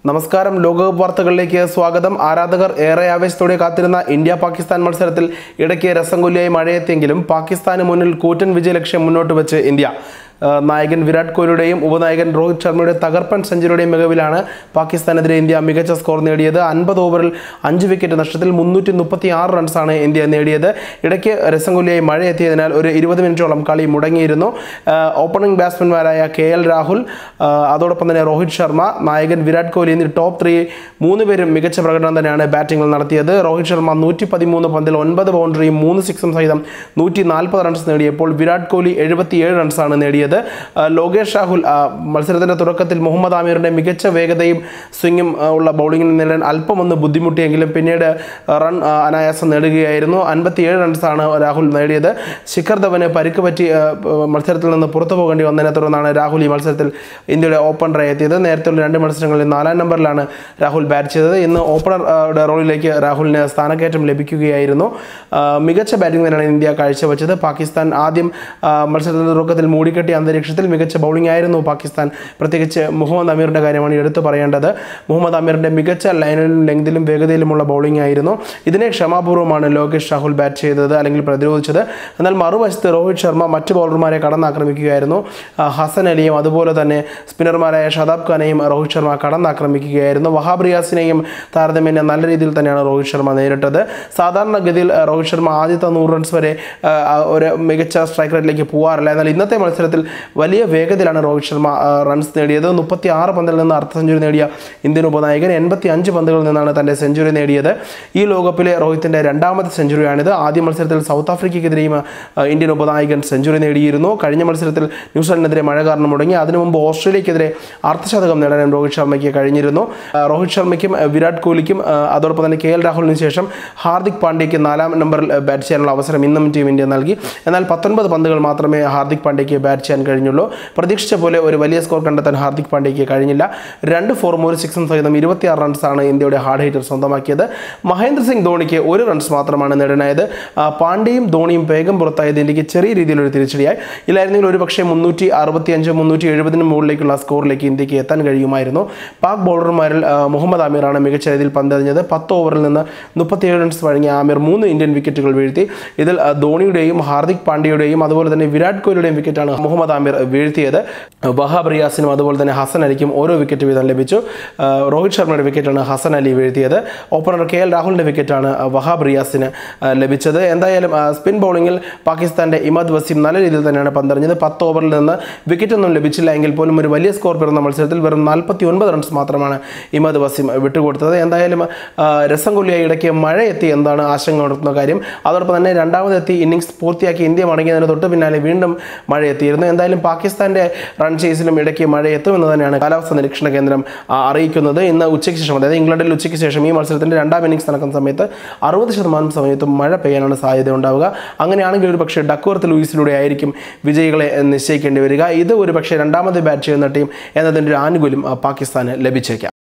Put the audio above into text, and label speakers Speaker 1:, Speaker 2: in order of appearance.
Speaker 1: നമസ്കാരം ലോകകപ്പ് വാർത്തകളിലേക്ക് സ്വാഗതം ആരാധകർ ഏറെ ആവേശത്തോടെ കാത്തിരുന്ന ഇന്ത്യ പാകിസ്ഥാൻ മത്സരത്തിൽ ഇടയ്ക്ക് രസംകൊല്ലിയായി മഴയെത്തിയെങ്കിലും പാകിസ്ഥാന് മുന്നിൽ കൂറ്റൻ വിജയലക്ഷ്യം മുന്നോട്ട് വെച്ച് ഇന്ത്യ ആ, നായകൻ വിരാട് കോഹ്ലിയുടെയും ഉപനായകൻ രോഹിത് ശർമ്മയുടെ തകർപ്പൻ സെഞ്ചുറിയുടെയും മികവിലാണ് പാകിസ്ഥാനെതിരെ ഇന്ത്യ മികച്ച സ്കോർ നേടിയത് അൻപത് ഓവറിൽ അഞ്ച് വിക്കറ്റ് നഷ്ടത്തിൽ മുന്നൂറ്റി മുപ്പത്തി ആറ് റൺസാണ് ഇന്ത്യ നേടിയത് ഇടയ്ക്ക് രസംകൊല്ലിയായി മഴ എത്തിയതിനാൽ ഒരു ഇരുപത് മിനിറ്റോളം കളി മുടങ്ങിയിരുന്നു ആ, ഓപ്പണിംഗ് ബാറ്റ്സ്മാൻമാരായ കെ എൽ രാഹുൽ ആ, അതോടൊപ്പം തന്നെ രോഹിത് ശർമ്മ നായകൻ വിരാട് കോഹ്ലി എന്നീ ടോപ്പ് ത്രീ മൂന്ന് പേരും മികച്ച പ്രകടനം തന്നെയാണ് ബാറ്റിംഗിൽ നടത്തിയത് രോഹിത് ശർമ്മ നൂറ്റി പതിമൂന്ന് പന്തിൽ ഒൻപത് ബൗണ്ടറിയും മൂന്ന് സിക്സും സഹിതം നൂറ്റി നാൽപ്പത് റൺസ് നേടിയപ്പോൾ വിരാട് കോഹ്ലി എഴുപത്തിയേഴ് റൺസാണ് നേടിയത് ആ, ലോകേഷ് രാഹുൽ ആ, മത്സരത്തിന്റെ തുടക്കത്തിൽ മുഹമ്മദ് ആമീറിന്റെ മികച്ച വേഗതയും സ്വിങ്ങും ആ, ഉള്ള ബൗളിംഗിൽ നേടാൻ അല്പം ഒന്ന് ബുദ്ധിമുട്ടിയെങ്കിലും പിന്നീട് റൺ ആ, അനായാസം നേടുകയായിരുന്നു അൻപത്തിയേഴ് റൺസാണ് രാഹുൽ നേടിയത് ശിഖർ ധവന് പരിക്ക് പറ്റി ആ, മത്സരത്തിൽ നിന്ന് പുറത്തു പോകേണ്ടി വന്നതിനെ തുടർന്നാണ് രാഹുൽ ഈ മത്സരത്തിൽ ഇന്ത്യയുടെ ഓപ്പണറായി എത്തിയത് നേരത്തെയുള്ള രണ്ട് മത്സരങ്ങളിൽ നാലാം നമ്പറിലാണ് രാഹുൽ ബാറ്റ് ചെയ്തത് ഇന്ന് ഓപ്പണറുടെ റോളിലേക്ക് രാഹുലിന് സ്ഥാനക്കയറ്റം ലഭിക്കുകയായിരുന്നു ആ, മികച്ച ബാറ്റിംഗ് തന്നെയാണ് ഇന്ത്യ കാഴ്ചവെച്ചത് പാകിസ്ഥാൻ ആദ്യം ആ, മത്സരത്തിന്റെ തുടക്കത്തിൽ മൂടിക്കെട്ടിയ അന്തരീക്ഷത്തിൽ മികച്ച ബൗളിംഗ് ആയിരുന്നു പാകിസ്ഥാൻ പ്രത്യേകിച്ച് മുഹമ്മദ് അമീറിന്റെ കാര്യമാണ് എടുത്തു പറയേണ്ടത് മുഹമ്മദ് അമീറിന്റെ മികച്ച ലൈനിലും ലെങ്തിലും വേഗതയിലുമുള്ള ബൗളിംഗ് ആയിരുന്നു ഇതിനെ ക്ഷമാപൂർവ്വമാണ് ലോകേഷ് രാഹുൽ ബാറ്റ് ചെയ്തത് അല്ലെങ്കിൽ പ്രതിരോധിച്ചത് എന്നാൽ മറുവശത്ത് രോഹിത് ശർമ്മ മറ്റ് ബൗളർമാരെ കടന്നാക്രമിക്കുകയായിരുന്നു ആ, ഹസൻ അലിയും അതുപോലെ തന്നെ സ്പിന്നർമാരായ ഷതാബ് ഖാനെയും രോഹിത് ശർമ്മ കടന്നാക്രമിക്കുകയായിരുന്നു വഹാബ് റിയാസിനെയും താരതമ്യേന നല്ല രീതിയിൽ തന്നെയാണ് രോഹിത് ശർമ്മ നേരിട്ടത് സാധാരണഗതിയിൽ ആ, രോഹിത് ശർമ്മ ആദ്യത്തെ നൂറ് റൺസ് വരെ ആ, ആ, ഒരു മികച്ച സ്ട്രൈക്ക് റേറ്റിലേക്ക് പോകാറില്ല എന്നാൽ ഇന്നത്തെ മത്സരത്തിൽ വലിയ വേഗതയിലാണ് രോഹിത് ശർമ്മ ആ, റൺസ് നേടിയത് മുപ്പത്തി ആറ് പന്തിൽ നിന്ന് അർദ്ധ സെഞ്ചുറി നേടിയ ഇന്ത്യൻ ഉപനായകൻ എൺപത്തി അഞ്ച് പന്തുകളിൽ നിന്നാണ് തൻ്റെ സെഞ്ചുറി നേടിയത് ഈ ലോകകപ്പിലെ രോഹിത്തിൻ്റെ രണ്ടാമത്തെ സെഞ്ചുറിയാണിത് ആദ്യ മത്സരത്തിൽ സൗത്ത് ആഫ്രിക്കയ്ക്കെതിരെയും ആ, ഇന്ത്യൻ ഉപനായകൻ സെഞ്ചുറി നേടിയിരുന്നു കഴിഞ്ഞ മത്സരത്തിൽ ന്യൂസിലാൻഡിനെതിരെ മഴ കാരണം മുടങ്ങി അതിനു മുമ്പ് ഓസ്ട്രേലിയക്കെതിരെ അർദ്ധശതകം നേടാൻ രോഹിത് ശർമ്മയ്ക്ക് കഴിഞ്ഞിരുന്നു ആ, രോഹിത് ശർമ്മയ്ക്കും ആ, വിരാട് കോഹ്ലിക്കും ആ, അതോടൊപ്പം തന്നെ കെ എൽ രാഹുലിന് ശേഷം ഹാർദിക് പാണ്ഡ്യയ്ക്ക് നാലാം നമ്പറിൽ ആ, ബാറ്റ് ചെയ്യാനുള്ള അവസരം ഇന്നും ടീം ഇന്ത്യ നൽകി എന്നാൽ പത്തൊൻപത് പന്തുകൾ മാത്രമേ ഹാർദിക് പാണ്ഡ്യയ്ക്ക് ബാറ്റ് ചെയ്യാൻ കഴിഞ്ഞുള്ളൂ പ്രതീക്ഷിച്ച പോലെ ഒരു വലിയ സ്കോർ കണ്ടെത്താൻ ഹാർദിക് പാണ്ഡ്യയ്ക്ക് കഴിഞ്ഞില്ല രണ്ട് ഫോറും ഒരു സിക്സും സഹിതം ഇരുപത്തിയാറ് റൺസാണ് ഇന്ത്യയുടെ ഹാർഡ് ഹൈറ്റർ സ്വന്തമാക്കിയത് മഹേന്ദ്ര സിംഗ് ധോണിക്ക് ഒരു റൺസ് മാത്രമാണ് നേടാനായത് ആ, പാണ്ഡ്യയും ധോണിയും വേഗം പുറത്തായത് ഇന്ത്യക്ക് ചെറിയ രീതിയിലൊരു തിരിച്ചടിയായി ഇല്ലായിരുന്നെങ്കിൽ ഒരു പക്ഷേ മുന്നൂറ്റി അറുപത്തി അഞ്ച് മുന്നൂറ്റി എഴുപതിന് മുകളിലേക്കുള്ള സ്കോറിലേക്ക് ഇന്ത്യക്ക് എത്താൻ കഴിയുമായിരുന്നു പാക് ബൗളർമാരിൽ ആ, മുഹമ്മദ് ആമീറാണ് മികച്ച രീതിയിൽ പന്തെറിഞ്ഞത് പത്ത് ഓവറിൽ നിന്ന് മുപ്പത്തിയേഴ് റൺസ് വഴങ്ങിയ ആമീർ മൂന്ന് ഇന്ത്യൻ വിക്കറ്റുകൾ വീഴ്ത്തി ഇതിൽ ആ, ധോണിയുടെയും ഹാർദിക് പാണ്ഡ്യയുടെയും അതുപോലെ തന്നെ വിരാട് കോഹ്ലിയുടെയും വിക്കറ്റാണ് മുഹമ്മദ് ആമീർ വീഴ്ത്തിയത് വഹാബ് റിയാസിനും അതുപോലെ തന്നെ ഹസൻ അലിക്കും ഓരോ വിക്കറ്റ് വീതം ലഭിച്ചു ആ, രോഹിത് ശർമ്മയുടെ വിക്കറ്റാണ് ഹസൻ അലി വീഴ്ത്തിയത് ഓപ്പണർ കെ എൽ രാഹുലിൻ്റെ വിക്കറ്റാണ് ആ, വഹാബ് റിയാസിന് ആ, ലഭിച്ചത് എന്തായാലും ആ, സ്പിൻ ബൗളിങ്ങിൽ പാകിസ്ഥാൻ്റെ ഇമദ് വസീം നല്ല രീതിയിൽ തന്നെയാണ് പന്തെറിഞ്ഞത് പത്ത് ഓവറിൽ നിന്ന് വിക്കറ്റൊന്നും ലഭിച്ചില്ല എങ്കിൽ പോലും ഒരു വലിയ സ്കോർ പിറന്ന മത്സരത്തിൽ വെറും നാൽപ്പത്തി ഒൻപത് റൺസ് മാത്രമാണ് ഇമദ് വസീം വിട്ടുകൊടുത്തത് എന്തായാലും ആ, രസം കൊല്ലിയായി ഇടയ്ക്ക് മഴ എത്തി എന്താണ് ആശങ്ക ഉണർത്തുന്ന കാര്യം അതോടൊപ്പം തന്നെ രണ്ടാമതെത്തി ഇന്നിങ്സ് പൂർത്തിയാക്കി ഇന്ത്യ മടങ്ങിയതിന് തൊട്ട് പിന്നാലെ വീണ്ടും മഴ എത്തിയിരുന്നു എന്തായാലും പാകിസ്ഥാന്റെ റൺ ചേസിലും ഇടയ്ക്ക് മഴ എത്തുമെന്ന് തന്നെയാണ് കാലാവസ്ഥാ നിരീക്ഷണ കേന്ദ്രം ആ, അറിയിക്കുന്നത് ഇന്ന് ഉച്ചയ്ക്ക് ശേഷം അതായത് ഇംഗ്ലണ്ടിൽ ഉച്ചയ്ക്ക് ശേഷം ഈ മത്സരത്തിന്റെ രണ്ടാം ഇന്നിങ്സ് നടക്കുന്ന സമയത്ത് അറുപത് ശതമാനം സമയത്തും മഴ പെയ്യാനാണ് സാധ്യത ഉണ്ടാവുക അങ്ങനെയാണെങ്കിൽ ഒരു പക്ഷേ ഡക്വർത്ത് ലൂയിസിലൂടെ ആയിരിക്കും വിജയികളെ നിശ്ചയിക്കേണ്ടി വരിക ഇത് ഒരു പക്ഷേ രണ്ടാമത് ബാറ്റ് ചെയ്യുന്ന ടീം എന്നതിൻ്റെ ഒരു ആനുകൂല്യം ആ, പാകിസ്ഥാന് ലഭിച്ചേക്കാം